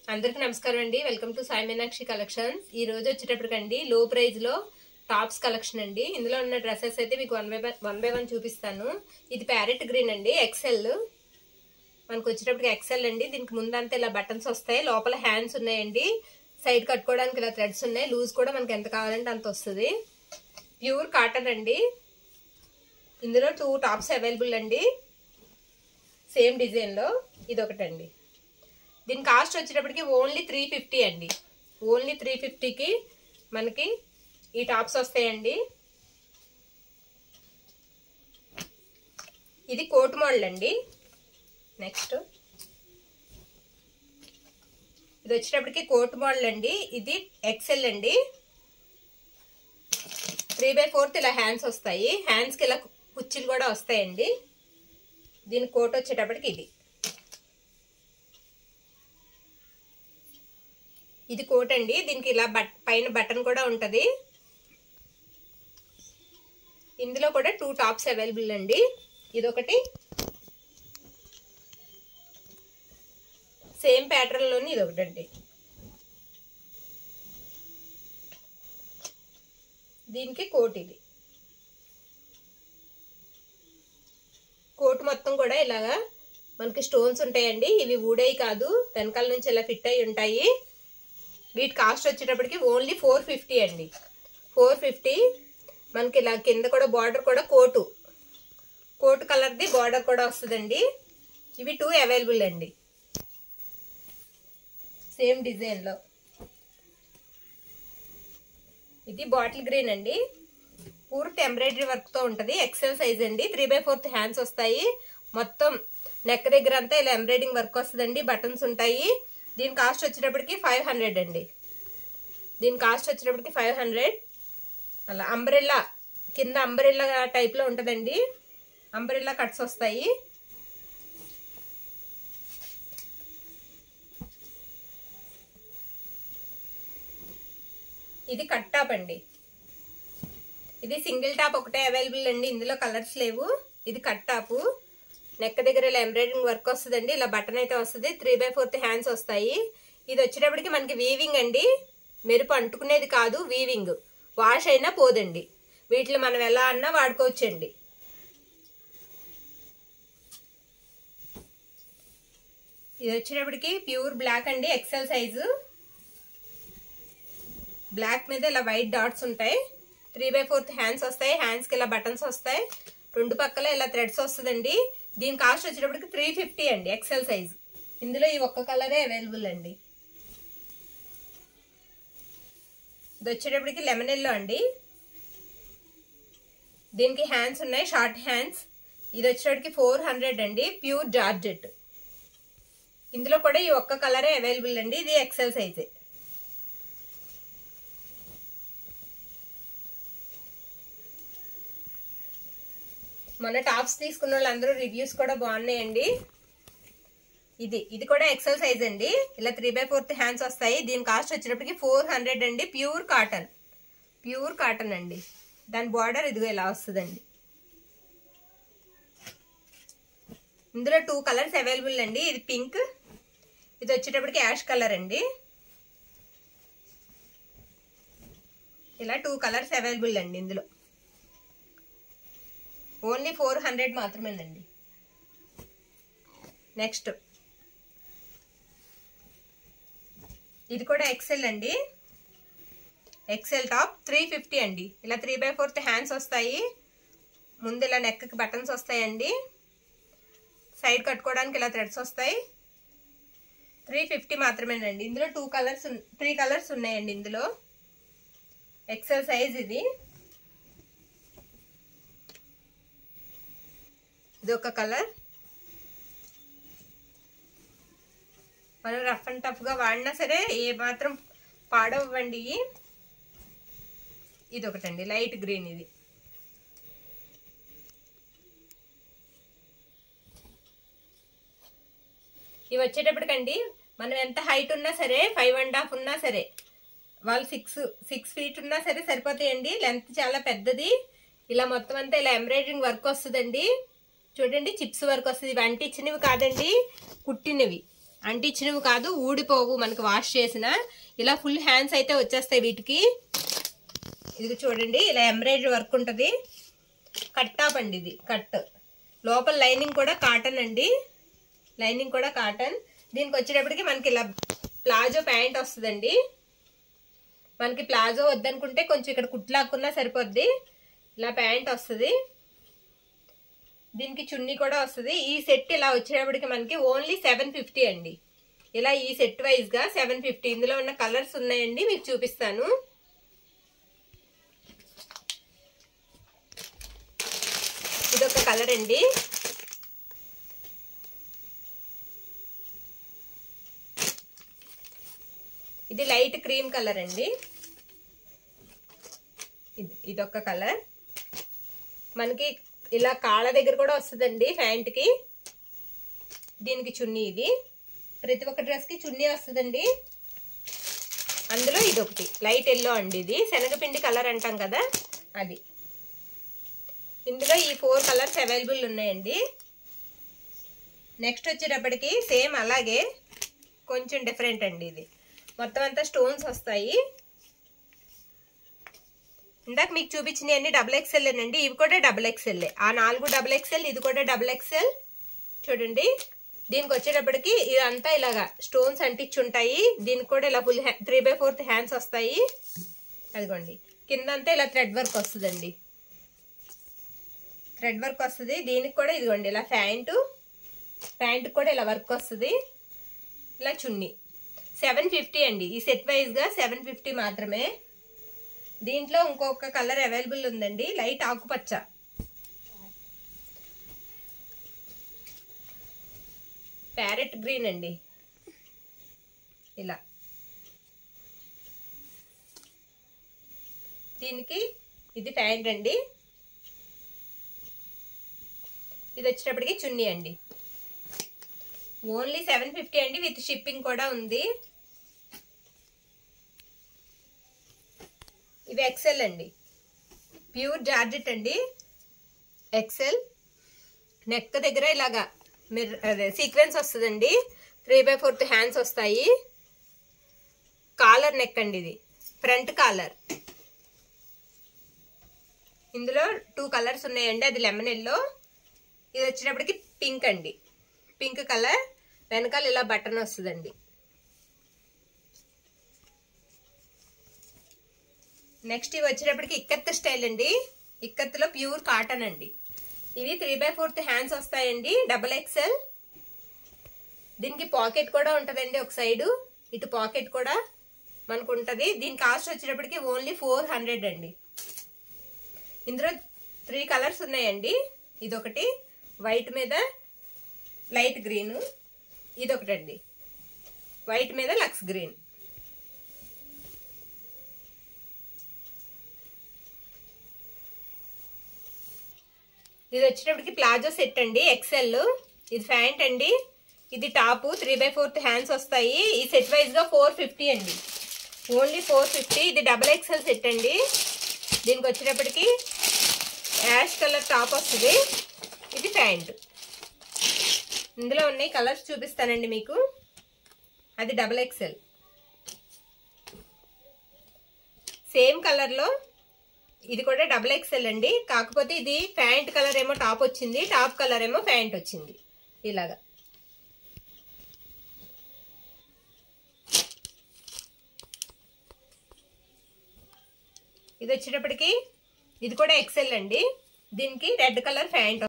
అందరికి నమస్కారం అండి welcome to Sai Meenakshi collections ఈ రోజు వచ్చేటప్పటికండి లో ప్రైస్ లో టాప్స్ కలెక్షన్ అండి ఇందులో ఉన్న డ్రెస్సెస్ అయితే మీకు one by one by one చూపిస్తాను ఇది ప్యారెట్ గ్రీన్ అండి ఎక్సెల్ మనకు వచ్చేటప్పటికి ఎక్సెల్ అండి దీనికి ముందంతా ఇలా బటన్స్ వస్తాయి లోపల హ్యాండ్స్ ఉన్నాయండి సైడ్ కట్టుకోవడానికి ఇలా థ్రెడ్స్ ఉన్నాయి లూజ్ కూడా మనకి ఎంత కావాలంటే అంత వస్తుంది ప్యూర్ కాటన్ అండి ఇందులో టూ టాప్స్ అవైలబుల్ అండి సేమ్ డిజైన్లో ఇది ఒకటండి దీని కాస్ట్ వచ్చేటప్పటికి ఓన్లీ త్రీ ఫిఫ్టీ అండి ఓన్లీ త్రీ ఫిఫ్టీకి మనకి ఈ టాప్స్ వస్తాయండి ఇది కోట్ మోడల్ అండి నెక్స్ట్ ఇది వచ్చేటప్పటికి కోట్ మోడల్ అండి ఇది ఎక్సెల్ అండి త్రీ బై ఫోర్త్ ఇలా హ్యాండ్స్ వస్తాయి హ్యాండ్స్కి ఇలా కుర్చీలు కూడా వస్తాయండి దీని కోట్ వచ్చేటప్పటికి ఇది ఇది కోట్ అండి దీనికి ఇలా బట్ పైన బటన్ కూడా ఉంటుంది ఇందులో కూడా టూ టాప్స్ అవైలబుల్ అండి ఇదొకటి సేమ్ ప్యాటర్న్లోని ఇది ఒకటి అండి దీనికి కోట్ ఇది కోట్ మొత్తం కూడా ఇలాగా మనకి స్టోన్స్ ఉంటాయండి ఇవి ఊడేవి కాదు వెనకాల నుంచి ఇలా ఫిట్ అయి ఉంటాయి వీటి కాస్ట్ వచ్చేటప్పటికి ఓన్లీ ఫోర్ ఫిఫ్టీ అండి ఫోర్ ఫిఫ్టీ మనకి ఇలా కింద కూడా బార్డర్ కూడా కోటు కోటు కలర్ది బార్డర్ కూడా వస్తుందండి ఇవి టూ అవైలబుల్ అండి సేమ్ డిజైన్లో ఇది బాటిల్ గ్రీన్ అండి పూర్తి ఎంబ్రాయిడరీ వర్క్తో ఉంటుంది ఎక్సెల్ సైజ్ అండి త్రీ బై ఫోర్త్ హ్యాండ్స్ వస్తాయి మొత్తం నెక్ దగ్గర అంతా ఇలా ఎంబ్రాయిడింగ్ వర్క్ వస్తుందండి బటన్స్ ఉంటాయి దీని కాస్ట్ వచ్చేటప్పటికి ఫైవ్ హండ్రెడ్ అండి దీని కాస్ట్ వచ్చేటప్పటికి ఫైవ్ హండ్రెడ్ అలా అంబ్రెల్లా కింద అంబ్రెల్లా టైప్లో ఉంటుందండి అంబ్రెల్లా కట్స్ వస్తాయి ఇది కట్ టాప్ అండి ఇది సింగిల్ టాప్ ఒకటే అవైలబుల్ అండి ఇందులో కలర్స్ లేవు ఇది కట్ టాపు నెక్ దగ్గర ఇలా ఎంబ్రాయిడింగ్ వర్క్ వస్తుందండి ఇలా బటన్ అయితే వస్తుంది త్రీ బై ఫోర్త్ హ్యాండ్స్ వస్తాయి ఇది వచ్చేటప్పటికి మనకి వీవింగ్ అండి మెరుపు అంటుకునేది కాదు వీవింగ్ వాష్ అయినా పోదండి వీటిలో మనం ఎలా అన్నా వాడుకోవచ్చండి ఇది వచ్చేటప్పటికి ప్యూర్ బ్లాక్ అండి ఎక్సెల్ సైజు బ్లాక్ మీద ఇలా వైట్ డాట్స్ ఉంటాయి త్రీ బై ఫోర్త్ హ్యాండ్స్ వస్తాయి హ్యాండ్స్కి ఇలా బటన్స్ వస్తాయి రెండు పక్కల ఇలా థ్రెడ్స్ వస్తుందండి దీని కాస్ట్ వచ్చేటప్పటికి త్రీ ఫిఫ్టీ అండి ఎక్సెల్ సైజ్ ఇందులో ఈ ఒక్క కలరే అవైలబుల్ అండి ఇది వచ్చేటప్పటికి లెమన్ ఎల్లో అండి దీనికి హ్యాండ్స్ ఉన్నాయి షార్ట్ హ్యాండ్స్ ఇది వచ్చేటప్పటికి ఫోర్ హండ్రెడ్ అండి ప్యూర్ జార్జెట్ ఇందులో కూడా ఈ ఒక్క కలరే అవైలబుల్ అండి ఇది ఎక్సెల్ సైజే మొన్న టాప్స్ తీసుకున్న వాళ్ళందరూ రివ్యూస్ కూడా బాగున్నాయండి ఇది ఇది కూడా ఎక్సెల్ సైజ్ అండి ఇలా త్రీ బై ఫోర్త్ హ్యాండ్స్ వస్తాయి దీని కాస్ట్ వచ్చేటప్పటికి ఫోర్ హండ్రెడ్ అండి ప్యూర్ కాటన్ ప్యూర్ కాటన్ అండి దాని బార్డర్ ఇదిగో ఇలా వస్తుందండి ఇందులో టూ కలర్స్ అవైలబుల్ అండి ఇది పింక్ ఇది వచ్చేటప్పటికి యాష్ కలర్ అండి ఇలా టూ కలర్స్ అవైలబుల్ అండి ఇందులో ఓన్లీ ఫోర్ హండ్రెడ్ మాత్రమేనండి నెక్స్ట్ ఇది కూడా ఎక్సెల్ అండి ఎక్సెల్ టాప్ త్రీ ఫిఫ్టీ అండి ఇలా త్రీ బై ఫోర్త్ హ్యాండ్స్ వస్తాయి ముందు ఇలా నెక్కి బటన్స్ వస్తాయండి సైడ్ కట్టుకోవడానికి ఇలా థ్రెడ్స్ వస్తాయి త్రీ ఫిఫ్టీ మాత్రమేనండి ఇందులో టూ కలర్స్ త్రీ కలర్స్ ఉన్నాయండి ఇందులో ఎక్సెల్ సైజ్ ఇది ఇది ఒక కలర్ మనం రఫ్ అండ్ టఫ్గా వాడినా సరే ఏ మాత్రం పాడవ్వండి ఇది ఒకటండి లైట్ గ్రీన్ ఇది ఇవి వచ్చేటప్పటికండి మనం ఎంత హైట్ ఉన్నా సరే ఫైవ్ అండ్ హాఫ్ ఉన్నా సరే వాళ్ళు సిక్స్ సిక్స్ ఫీట్ ఉన్నా సరే సరిపోతాయండి లెంత్ చాలా పెద్దది ఇలా మొత్తం అంతా ఇలా ఎంబ్రాయిడరింగ్ వర్క్ వస్తుందండి చూడండి చిప్స్ వర్క్ వస్తుంది ఇవి అంటించినవి కాదండి కుట్టినవి అంటించినవి కాదు ఊడిపోవు మనకి వాష్ చేసిన ఇలా ఫుల్ హ్యాండ్స్ అయితే వచ్చేస్తాయి వీటికి ఇది చూడండి ఇలా ఎంబ్రాయిడరీ వర్క్ ఉంటుంది కట్ టాప్ అండి ఇది కట్ లోపల లైనింగ్ కూడా కాటన్ అండి లైనింగ్ కూడా కాటన్ దీనికి వచ్చేటప్పటికి మనకి ఇలా ప్లాజో ప్యాంట్ వస్తుందండి మనకి ప్లాజో వద్దనుకుంటే కొంచెం ఇక్కడ కుట్లాక్కున్నా సరిపోద్ది ఇలా ప్యాంట్ వస్తుంది దీనికి చున్నీ కూడా వస్తుంది ఈ సెట్ ఇలా వచ్చేటప్పటికి మనకి ఓన్లీ సెవెన్ ఫిఫ్టీ అండి ఇలా ఈ సెట్ వైజ్ గా సెవెన్ ఫిఫ్టీ ఇందులో ఉన్న కలర్స్ ఉన్నాయండి మీకు చూపిస్తాను ఇదొక కలర్ అండి ఇది లైట్ క్రీమ్ కలర్ అండి ఇది ఇదొక కలర్ మనకి ఇలా కాళ్ళ దగ్గర కూడా వస్తుందండి ప్యాంట్కి దీనికి చున్నీ ఇది ప్రతి ఒక్క డ్రెస్కి చున్నీ వస్తుందండి అందులో ఇది ఒకటి లైట్ ఎల్లో అండి ఇది శనగపిండి కలర్ అంటాం కదా అది ఇందులో ఈ ఫోర్ కలర్స్ అవైలబుల్ ఉన్నాయండి నెక్స్ట్ వచ్చేటప్పటికి సేమ్ అలాగే కొంచెం డిఫరెంట్ అండి ఇది మొత్తం అంతా స్టోన్స్ వస్తాయి ఇందాక మీకు చూపించినవి అన్ని డబుల్ ఎక్స్ఎల్ అండి ఇవి కూడా డబుల్ ఎక్స్ఎల్ ఆ నాలుగు డబుల్ ఎక్స్ఎల్ ఇది కూడా డబుల్ ఎక్స్ఎల్ చూడండి దీనికి వచ్చేటప్పటికి ఇదంతా ఇలాగా స్టోన్స్ అంటించి ఉంటాయి దీనికి కూడా ఇలా full three by fourth hands వస్తాయి అదిగోండి కిందంతా ఇలా థ్రెడ్ వర్క్ వస్తుందండి థ్రెడ్ వర్క్ వస్తుంది దీనికి కూడా ఇదిగోండి ఇలా ప్యాంటు ప్యాంట్ కూడా ఇలా వర్క్ వస్తుంది ఇలా చున్నీ సెవెన్ ఫిఫ్టీ అండి ఈ సెట్ వైజ్గా సెవెన్ ఫిఫ్టీ మాత్రమే దీంట్లో ఇంకొక కలర్ అవైలబుల్ ఉందండి లైట్ ఆకుపచ్చ ప్యారెట్ గ్రీన్ అండి ఇలా దీనికి ఇది ప్యాంట్ అండి ఇది వచ్చేటప్పటికి చున్నీ అండి ఓన్లీ సెవెన్ ఫిఫ్టీ అండి విత్ షిప్పింగ్ కూడా ఉంది ఇవి ఎక్సెల్ అండి ప్యూర్ జార్జెట్ అండి ఎక్సెల్ నెక్ దగ్గర ఇలాగా మిర్ అదే సీక్వెన్స్ వస్తుందండి త్రీ బై ఫోర్త్ హ్యాండ్స్ వస్తాయి కాలర్ నెక్ అండి ఇది ఫ్రంట్ కాలర్ ఇందులో టూ కలర్స్ ఉన్నాయండి అది లెమన్ ఎల్లో ఇది వచ్చినప్పటికి పింక్ అండి పింక్ కలర్ వెనకాల ఇలా బటన్ వస్తుందండి నెక్స్ట్ ఇవి వచ్చేటప్పటికి ఇక్కత్ స్టైల్ అండి ఇక్కత్తులో ప్యూర్ కాటన్ అండి ఇవి త్రీ బై ఫోర్త్ హ్యాండ్స్ వస్తాయండి డబల్ ఎక్సెల్ దీనికి పాకెట్ కూడా ఉంటుందండి ఒక సైడు ఇటు పాకెట్ కూడా మనకు ఉంటుంది దీని కాస్ట్ వచ్చేటప్పటికి ఓన్లీ ఫోర్ హండ్రెడ్ అండి ఇందులో త్రీ కలర్స్ ఉన్నాయండి ఇదొకటి వైట్ మీద లైట్ గ్రీన్ ఇదొకటండి వైట్ మీద లక్స్ గ్రీన్ ఇది వచ్చేటప్పటికి ప్లాజో సెట్ అండి ఎక్సెల్ ఇది ప్యాంట్ అండి ఇది top three by fourth hands వస్తాయి ఈ సెట్ వైజ్ గా ఫోర్ ఫిఫ్టీ అండి ఓన్లీ ఫోర్ ఫిఫ్టీ ఇది డబల్ ఎక్సెల్ సెట్ అండి దీనికి వచ్చేటప్పటికి యాష్ కలర్ టాప్ వస్తుంది ఇది ప్యాంట్ ఇందులో ఉన్నాయి కలర్స్ చూపిస్తానండి మీకు అది డబల్ ఎక్సెల్ సేమ్ కలర్లో ఇది కూడా డబుల్ ఎక్సెల్ అండి కాకపోతే ఇది ప్యాంట్ కలర్ ఏమో టాప్ వచ్చింది టాప్ కలర్ ఏమో ప్యాంట్ వచ్చింది ఇలాగా ఇది వచ్చేటప్పటికి ఇది కూడా ఎక్సెల్ అండి దీనికి రెడ్ కలర్ ప్యాంట్